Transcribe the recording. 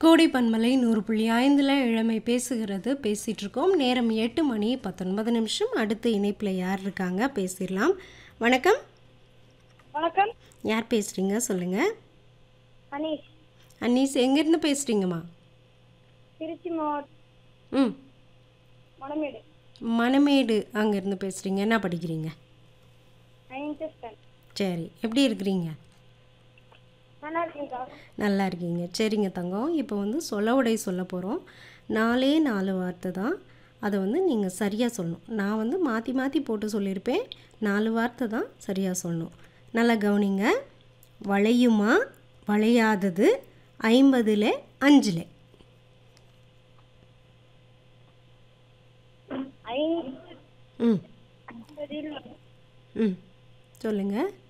கோடை பன்மலை நூறு புள்ளி ஐந்தில் இளமை பேசுகிறது பேசிகிட்டு இருக்கோம் நேரம் எட்டு மணி பத்தொன்பது நிமிஷம் அடுத்த இணைப்பில் யார் இருக்காங்க பேசிடலாம் வணக்கம் வணக்கம் யார் பேசுகிறீங்க சொல்லுங்கள் அனீஷ் அன்னீஸ் எங்கேருந்து பேசுகிறீங்கம்மா திருச்சி மாவட்டம் ம் மணமேடு மணமேடு அங்கேருந்து பேசுகிறீங்க என்ன படிக்கிறீங்க நைன்த்து ஸ்டாண்ட் சரி எப்படி இருக்கிறீங்க நல்லா இருக்கீங்களா நல்லா இருக்கீங்க சரிங்க தங்கம் இப்போ வந்து சொல்ல உடை சொல்ல போகிறோம் நாலே நாலு வார்த்தை தான் அதை வந்து நீங்கள் சரியாக சொல்லணும் நான் வந்து மாற்றி மாற்றி போட்டு சொல்லியிருப்பேன் நாலு வார்த்தை தான் சரியாக சொல்லணும் நல்லா கவனிங்க வளையுமா வளையாதது ஐம்பதில் அஞ்சில் ஐந்து ம் ஐம்பதில் ம் சொல்லுங்கள்